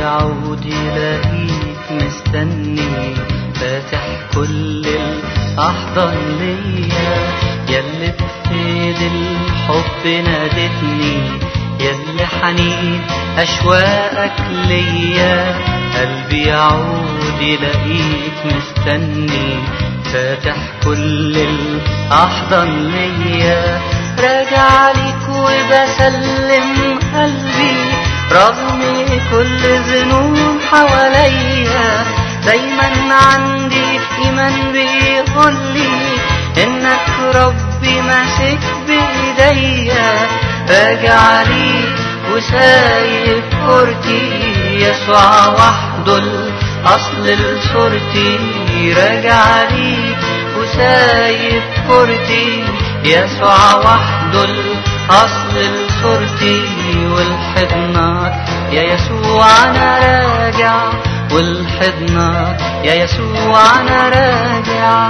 يعود يلاقيك مستني فاتح كل الأحضان ليا ياللي بفيد الحب نادتني ياللي حنين أشواقك ليا قلبي يعود يلاقيك مستني فاتح كل الأحضان ليا راجع ليك وبسلم قلبي رغم كل ذنوب حواليا دايما عندي إيمان بيقولي إنك ربي ماسك بإيديا راجع ليك وسايب كورتي يسوع وحده الأصل لصورتي راجع ليك وسايب كورتي يسوع وحده الأصل لصورتي والحضنك يا يسوع أنا راجع والحضنك يا يسوع أنا راجع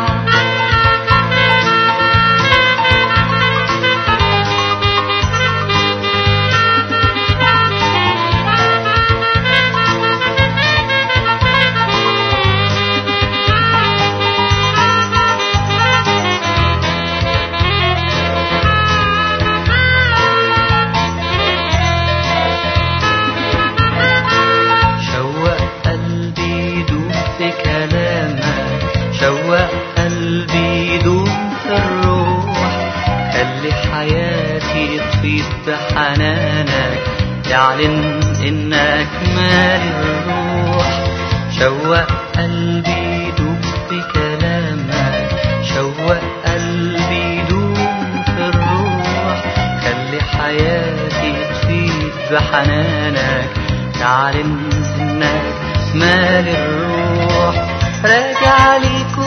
شوق قلبي يدوب في كلامك شوق قلبي يدوب في الروح خلي حياتي تفيض بحنانك يعلن انك مال الروح شوق قلبي يدوب في كلامك شوق قلبي يدوب في الروح خلي حياتي تفيض بحنانك تعلم انك مال الروح راجع ليك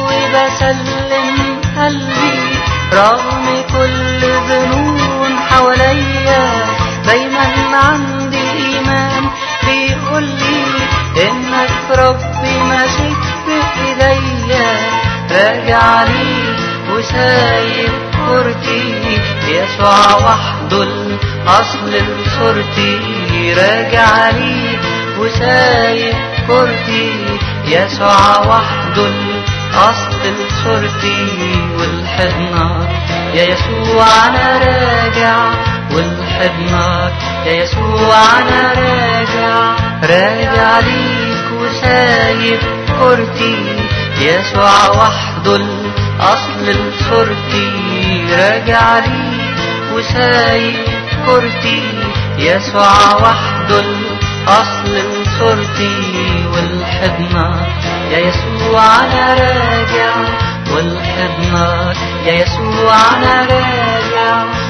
وبسلم قلبي رغم كل ذنوب حواليا دايما عندي ايمان بيقولي انك ربي ماسك بايديا راجع ليك وسايب كورتي يسوع وحده الاصل لصورتي راجع ليك وسايب كورتي يسوع وحده الاصل لصورتي والحضنك يا يسوع انا راجع والحضنك يا يسوع انا راجع راجع ليك وسايب كورتي يسوع وحده الاصل لصورتي راجع ليك وسايب كورتي يسوع وحده الأصل لصورتي والحضنك يا يسوع أنا راجع والحضنك يا يسوع أنا راجع